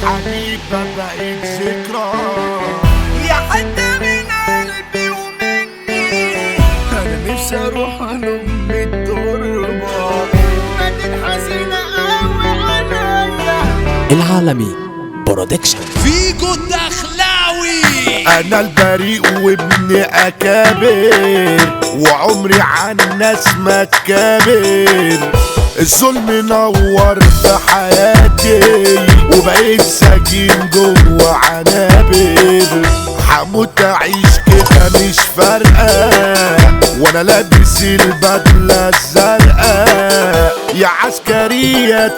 حبيبة بقت ذكرى يا حتة من قلبي ومني انا نفسي اروح انم التربة ما تنحزن قوي عليا العالمي برودكشن فيجو الدخلاوي انا البريء وابن اكابر وعمري عن الناس ما كابر الظلم نور في حياتي وبقيت سجين جوه عنابر هموت اعيش كده مش فارقه وانا لابس البدله الزرقاء يا عسكريه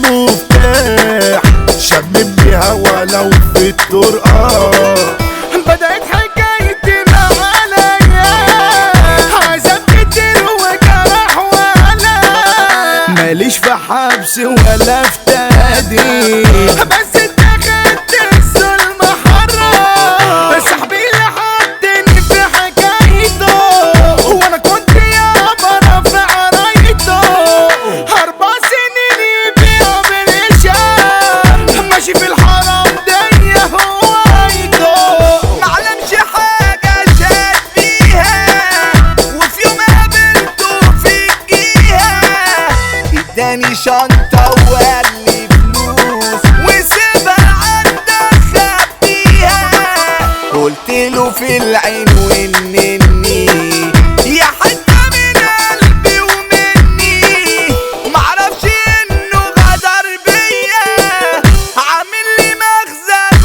المفتاح شممني هوا لو في الطرقه بدأت حكايتي مع عليا عذاب كتير وجرح ولا ماليش في حبس ولا في تهديد بس انت خدت الظلم حرام صاحبي اللي حطني في حكايته وانا كنت يا برا في عرايته اربع سنين يبيع بالاشار ماشي في الحرام دي هوايته معلمش حاجة شاد بيها وفي يوم قابلته في الجيهة اداني شنطة وقال لي فلوس وسيبها عندك خبيها قلت له في العين وانني يا حتة من قلبي ومني معرفش انه غدر بيا عامل لي مخزن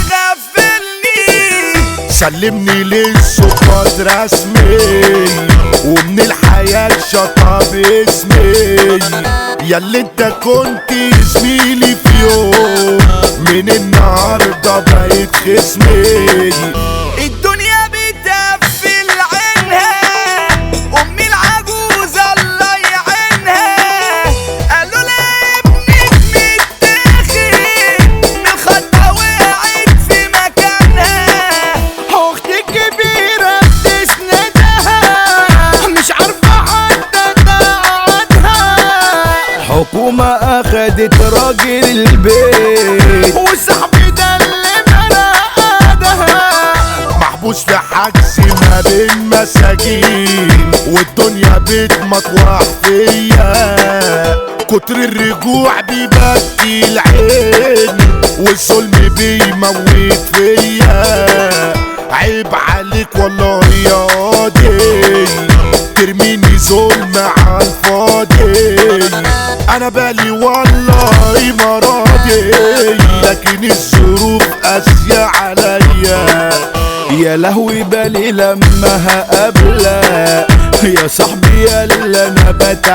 غفلني سلمني للسقاط رسمي ومن الحياة شطب اسمي ياللي انت كنت زميلي في يوم من النهاردة بقيت خصمي الدنيا بتقفل عينها امي العجوزة الله يعينها قالوا لها ابنك متاخد من الخطة وقعت في مكانها اختي الكبيرة بتسندها مش عارفة حتى تقعدها حكومة اخدت راجل البيت وصاحبي ده اللي مرقدها محبوس في حجز ما بين مساجين والدنيا بتمطوح فيا كتر الرجوع بيبكي العين والظلم بيموت فيا عيب عليك والله يا قاضي ترميني ظلم على الفاضي انا بالي والله ما راضي لكن الظروف قاسية عليا يا لهوي بالي لما هقابلك يا صاحبي يا اللي انا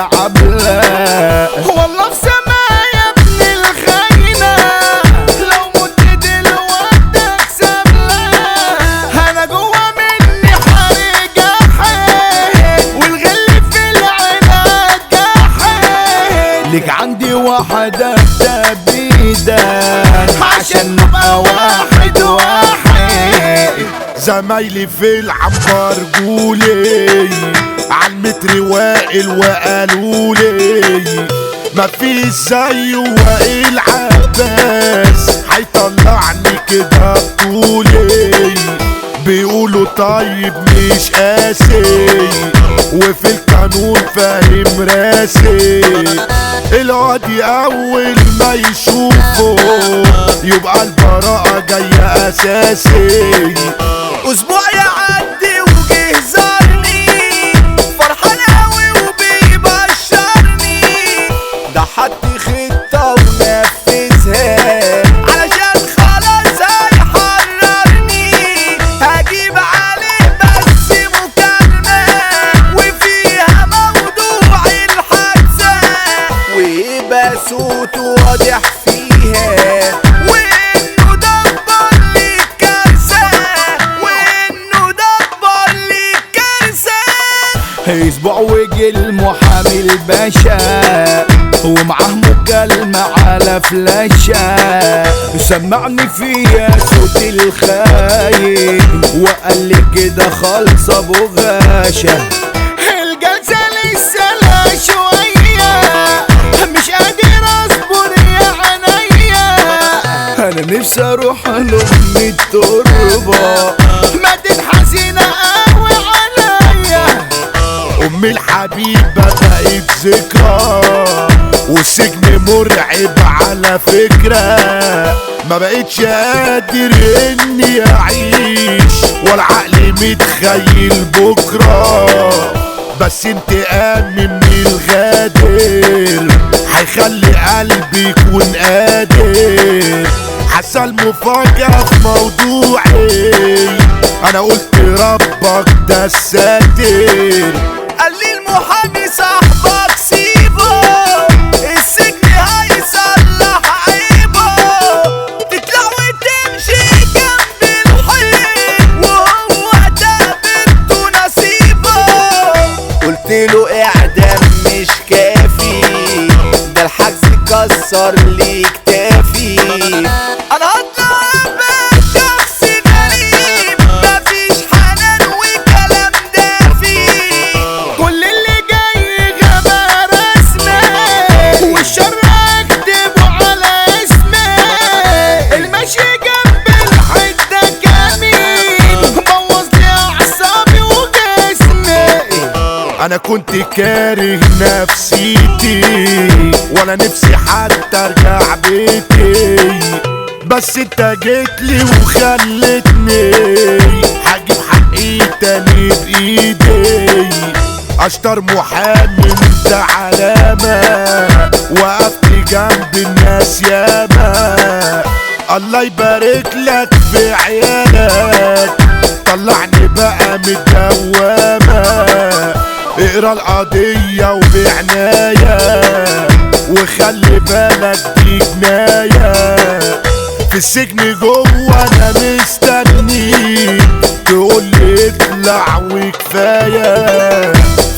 بتعبلك والله في سما يا ابن الخاينة لو مت دلوقتي اكسب لك انا جوا مني حريق جحيم والغل في العناد جحيم ليك عندي واحدة تبيدا عشان نبقى واحد واحد زمايلي في العنبر جولي عالمتر واقل وقالولي مفيش زيه وائل عباس هيطلعني كده بطولي بيقولوا طيب مش قاسي وفي القانون فاهم راسي القاضي اول ما يشوفه يبقى البراءة جاية اساسي اسبوع يعدي وجه زارني فرحان قوي وبيبشرني ده حط خطة ونفذها علشان خلاص هيحررني هجيب عليه بس مكالمة وفيها موضوع الحادثة ويبقى صوته واضح فيها وانه دبر لي كارثة وانه دبر لي كارثة اسبوع وجه المحامي الباشا ومعاه مكالمة على فلاشة سمعني فيها صوت الخاين وقال لي كده خالصة ابو غاشة الجلسة لسه لها شوية مش قادر اصبر يا عينيا انا نفسي اروح لام التربه ماتت حزينة قوي عليا امي الحبيبه بقت ذكرى والسجن مرعب على فكره ما بقتش قادر اني اعيش ولا عقلي متخيل بكره بس انتقامي من الغادر هيخلي قلبي يكون قادر حصل مفاجأة في موضوعي انا قلت ربك ده الساتر قال لي المحامي صاحبك سيبه السجن هيصلح عيبه تطلع وتمشي جنب الحيط وهو ده بنته نصيبه قلت له اعدام مش كافي ده الحجز كسر لي كتافي انا هطلع ابقى شخص غريب مفيش حنان وكلام دافي كل اللي جاي غابة رسمي والشر اكتبه على اسمي المشي جنب الحتة جميل بوظ لي اعصابي وجسمي انا كنت كاره نفسيتي ولا نفسي حتى ارجع بيتي بس انت جيتلي وخلتني هجيب حقي تاني بايدي اشطر محامي انت علامة وقفت جنب الناس ياما الله يبارك لك في عيالك طلعني بقى من الدوامة اقرا القضية وبعناية وخلي بالك دي جناية في السجن جوه انا مستني تقول لي اطلع وكفاية